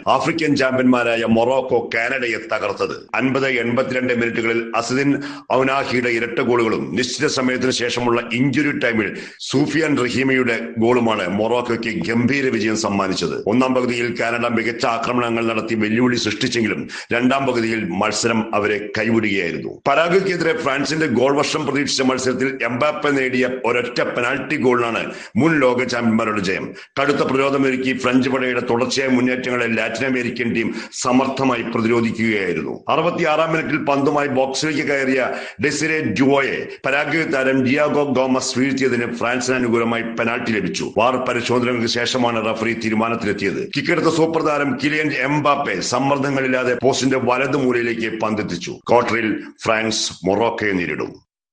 African ചാമ്പ്യന്മാരായ Morocco കാനഡയെ തകർത്തത് അൻപത് എൺപത്തിരണ്ട് മിനിറ്റുകളിൽ അസദിൻ ഔനാഹിയുടെ ഇരട്ട ഗോളുകളും നിശ്ചിത സമയത്തിന് ശേഷമുള്ള ഇഞ്ചുറി ടൈമിൽ സൂഫിയാൻ റഹീമയുടെ ഗോളുമാണ് മൊറോക്കോയ്ക്ക് ഗംഭീര വിജയം സമ്മാനിച്ചത് ഒന്നാം പകുതിയിൽ കാനഡ മികച്ച ആക്രമണങ്ങൾ നടത്തി വെല്ലുവിളി സൃഷ്ടിച്ചെങ്കിലും രണ്ടാം പകുതിയിൽ മത്സരം അവരെ കൈവിടുകയായിരുന്നു പരാഗ്വയ്ക്കെതിരെ ഫ്രാൻസിന്റെ ഗോൾ വർഷം പ്രതീക്ഷിച്ച മത്സരത്തിൽ എംബാപ്പ നേടിയ ഒരൊറ്റ പെനാൽറ്റി ഗോളിനാണ് മുൻ ലോക ചാമ്പ്യന്മാരുടെ ജയം കടുത്ത പ്രതിരോധമൊരുക്കി ഫ്രഞ്ച് പടയുടെ തുടർച്ചയായ മുന്നേറ്റങ്ങളെ ലാറ്റിൻ അമേരിക്കൻ ടീം സമർത്ഥമായി പ്രതിരോധിക്കുകയായിരുന്നു അറുപത്തിയാറാം മിനിറ്റിൽ പന്തുമായി ബോക്സിലേക്ക് കയറിയ ഡെസിരെ ഡ്യുവോയെ പരാഗ്വേ താരം ഡിയാഗോ ഗോമസ് വീഴ്ത്തിയതിന് ഫ്രാൻസിന് അനുകൂലമായി പെനാൽറ്റി ലഭിച്ചു വാർ പരിശോധനകൾക്ക് ശേഷമാണ് റഫറി തീരുമാനത്തിലെത്തിയത് കിക്കെടുത്ത സൂപ്പർ താരം കിലിയൻ എംബാപ്പെ സമ്മർദ്ദങ്ങളില്ലാതെ പോസ്റ്റിന്റെ വലതു മൂലയിലേക്ക് പന്തെത്തിച്ചു ക്വാർട്ടറിൽ ഫ്രാൻസ് മൊറോക്കയെ നേരിടും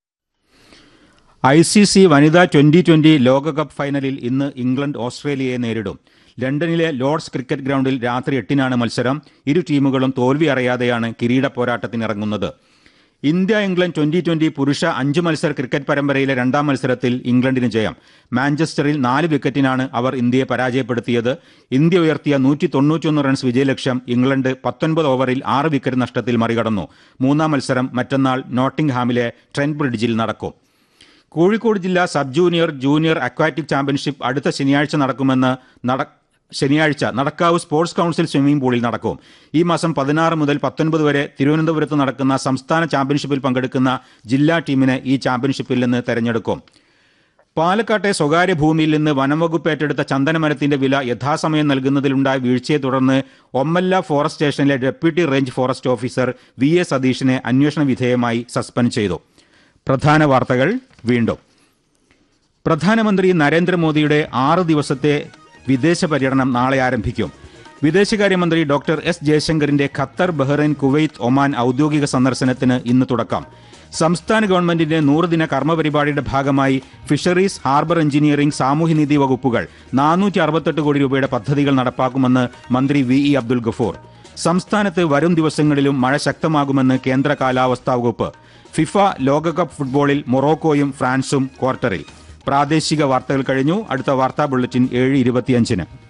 ഐ സി സി വനിതാ ട്വന്റി ട്വന്റി ലോകകപ്പ് ഫൈനലിൽ ഇന്ന് ഇംഗ്ലണ്ട് ഓസ്ട്രേലിയയെ നേരിടും ലണ്ടനിലെ ലോർഡ്സ് ക്രിക്കറ്റ് ഗ്രൗണ്ടിൽ രാത്രി എട്ടിനാണ് മത്സരം ഇരു ടീമുകളും തോൽവി അറിയാതെയാണ് കിരീട പോരാട്ടത്തിനിറങ്ങുന്നത് ഇന്ത്യ ഇംഗ്ലണ്ട് ട്വന്റി ട്വന്റി പുരുഷ അഞ്ച് മത്സര ക്രിക്കറ്റ് പരമ്പരയിലെ രണ്ടാം മത്സരത്തിൽ ഇംഗ്ലണ്ടിന് ജയം മാഞ്ചസ്റ്ററിൽ നാല് വിക്കറ്റിനാണ് അവർ ഇന്ത്യയെ പരാജയപ്പെടുത്തിയത് ഇന്ത്യ ഉയർത്തിയ നൂറ്റി തൊണ്ണൂറ്റിയൊന്ന് റൺസ് വിജയലക്ഷ്യം ഇംഗ്ലണ്ട് പത്തൊൻപത് ഓവറിൽ ആറ് വിക്കറ്റ് നഷ്ടത്തിൽ മറികടന്നു മൂന്നാം മത്സരം മറ്റന്നാൾ നോട്ടിംഗ്ഹാമിലെ ട്രെന്റ് ബ്രിഡ്ജിൽ നടക്കും കോഴിക്കോട് ജില്ലാ sub junior junior aquatic championship അടുത്ത ശനിയാഴ്ച നടക്കുമെന്ന് നട ശനിയാഴ്ച നടക്കാവ് സ്പോർട്സ് കൌൺസിൽ സ്വിമ്മിംഗ് പൂളിൽ നടക്കും ഈ മാസം പതിനാറ് മുതൽ പത്തൊൻപത് വരെ തിരുവനന്തപുരത്ത് നടക്കുന്ന സംസ്ഥാന ചാമ്പ്യൻഷിപ്പിൽ പങ്കെടുക്കുന്ന ജില്ലാ ടീമിനെ ഈ ചാമ്പ്യൻഷിപ്പിൽ നിന്ന് തെരഞ്ഞെടുക്കും പാലക്കാട്ടെ സ്വകാര്യ ഭൂമിയിൽ നിന്ന് വനംവകുപ്പ് ഏറ്റെടുത്ത ചന്ദനമരത്തിന്റെ വില യഥാസമയം നൽകുന്നതിലുണ്ടായ വീഴ്ചയെ തുടർന്ന് ഒമ്മല്ല ഫോറസ്റ്റ് സ്റ്റേഷനിലെ deputy range forest officer V A സതീഷിനെ അന്വേഷണ വിധേയമായി സസ്പെൻഡ് ചെയ്തു പ്രധാന വാർത്തകൾ വീണ്ടും പ്രധാനമന്ത്രി നരേന്ദ്രമോദിയുടെ ആറ് ദിവസത്തെ വിദേശ പര്യടനം നാളെ ആരംഭിക്കും വിദേശകാര്യമന്ത്രി ഡോക്ടർ എസ് ജയശങ്കറിന്റെ ഖത്തർ ബഹ്റൈൻ കുവൈത്ത് ഒമാൻ ഔദ്യോഗിക സന്ദർശനത്തിന് ഇന്ന് തുടക്കം സംസ്ഥാന ഗവൺമെന്റിന്റെ നൂറുദിന കർമ്മപരിപാടിയുടെ ഭാഗമായി ഫിഷറീസ് ഹാർബർ എഞ്ചിനീയറിംഗ് സാമൂഹ്യനീതി വകുപ്പുകൾ നാനൂറ്റി അറുപത്തെട്ട് കോടി രൂപയുടെ പദ്ധതികൾ നടപ്പാക്കുമെന്ന് മന്ത്രി വി ഇ അബ്ദുൽ ഗഫൂർ സംസ്ഥാനത്ത് വരും ദിവസങ്ങളിലും മഴ ശക്തമാകുമെന്ന് കേന്ദ്ര കാലാവസ്ഥാ വകുപ്പ് ഫിഫ ലോകകപ്പ് ഫുട്ബോളിൽ മൊറോക്കോയും ഫ്രാൻസും ക്വാർട്ടറിൽ പ്രാദേശിക വാർത്തകൾ കഴിഞ്ഞു അടുത്ത വാർത്താ ബുള്ളറ്റിൻ ഏഴ് ഇരുപത്തിയഞ്ചിന്